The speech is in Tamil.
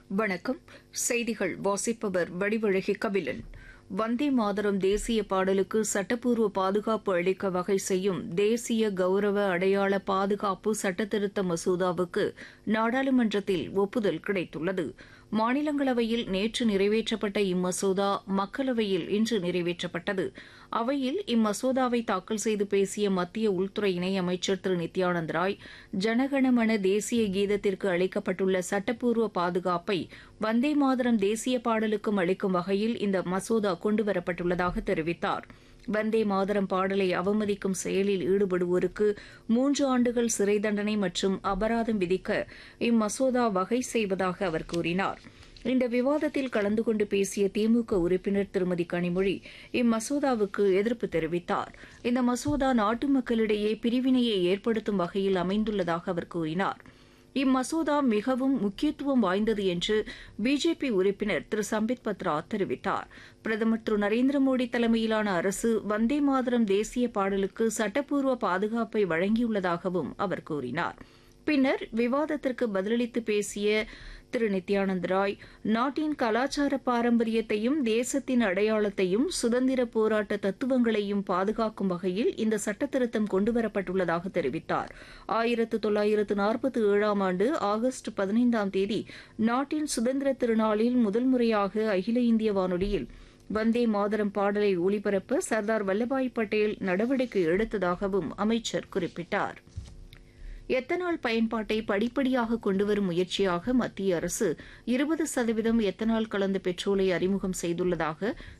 வணக்கம் செய்திகள் வாசிப்பவர் வடிவழகி கபிலன் வந்தே மாதரம் தேசிய பாடலுக்கு சட்டப்பூர்வ பாதுகாப்பு அளிக்க வகை செய்யும் தேசிய கௌரவ அடையாள பாதுகாப்பு சட்டத்திருத்த மசோதாவுக்கு நாடாளுமன்றத்தில் ஒப்புதல் கிடைத்துள்ளது மாநிலங்களவையில் நேற்று நிறைவேற்றப்பட்ட இம்மசோதா மக்களவையில் இன்று நிறைவேற்றப்பட்டது அவையில் இம்மசோதாவை தாக்கல் செய்து பேசிய மத்திய உள்துறை இணையமைச்சர் திரு நித்யானந்த் ராய் ஜனகணமன தேசிய கீதத்திற்கு அளிக்கப்பட்டுள்ள சட்டப்பூர்வ பாதுகாப்பை வந்தே மாதரம் தேசிய பாடலுக்கும் அளிக்கும் வகையில் இந்த மசோதா கொண்டுவரப்பட்டுள்ளதாக தெரிவித்தார் வந்தே மாதரம் பாடலை அவமதிக்கும் செயலில் ஈடுபடுவோருக்கு மூன்று ஆண்டுகள் சிறை தண்டனை மற்றும் அபராதம் விதிக்க இம்மசோதா வகை செய்வதாக அவர் கூறினார் இந்த விவாதத்தில் கலந்து கொண்டு பேசிய திமுக உறுப்பினர் திருமதி கனிமொழி இம்மசோதாவுக்கு எதிர்ப்பு தெரிவித்தார் இந்த மசோதா நாட்டு மக்களிடையே பிரிவினையை ஏற்படுத்தும் வகையில் அமைந்துள்ளதாக அவர் கூறினார் இம்மசோதா மிகவும் முக்கியத்துவம் வாய்ந்தது என்று பிஜேபி உறுப்பினர் திரு சம்பித் பத்ரா தெரிவித்தார் பிரதமர் திரு நரேந்திர மோடி தலைமையிலான அரசு வந்தே மாதரம் தேசிய பாடலுக்கு சட்டப்பூர்வ பாதுகாப்பை வழங்கியுள்ளதாகவும் அவர் கூறினார் பின்னர் விவாதத்திற்கு பதிலளித்து பேசிய திரு நித்யானந்த் ராய் நாட்டின் கலாச்சார பாரம்பரியத்தையும் தேசத்தின் அடையாளத்தையும் சுதந்திர போராட்ட தத்துவங்களையும் பாதுகாக்கும் வகையில் இந்த சட்டத்திருத்தம் கொண்டுவரப்பட்டுள்ளதாக தெரிவித்தார் ஆயிரத்து தொள்ளாயிரத்து நாற்பத்தி ஏழாம் ஆண்டு ஆகஸ்ட் பதினைந்தாம் தேதி நாட்டின் சுதந்திர திருநாளில் முதல் முறையாக அகில இந்திய வானொலியில் வந்தே மாதரம் பாடலை ஒலிபரப்ப சர்தார் வல்லபாய் பட்டேல் நடவடிக்கை எடுத்ததாகவும் அமைச்சர் குறிப்பிட்டார் எத்தனால் பயன்பாட்டை படிப்படியாக கொண்டுவரும் முயற்சியாக மத்திய அரசு இருபது சதவீதம் எத்தனால் கலந்த பெட்ரோலை அறிமுகம் செய்துள்ளதாக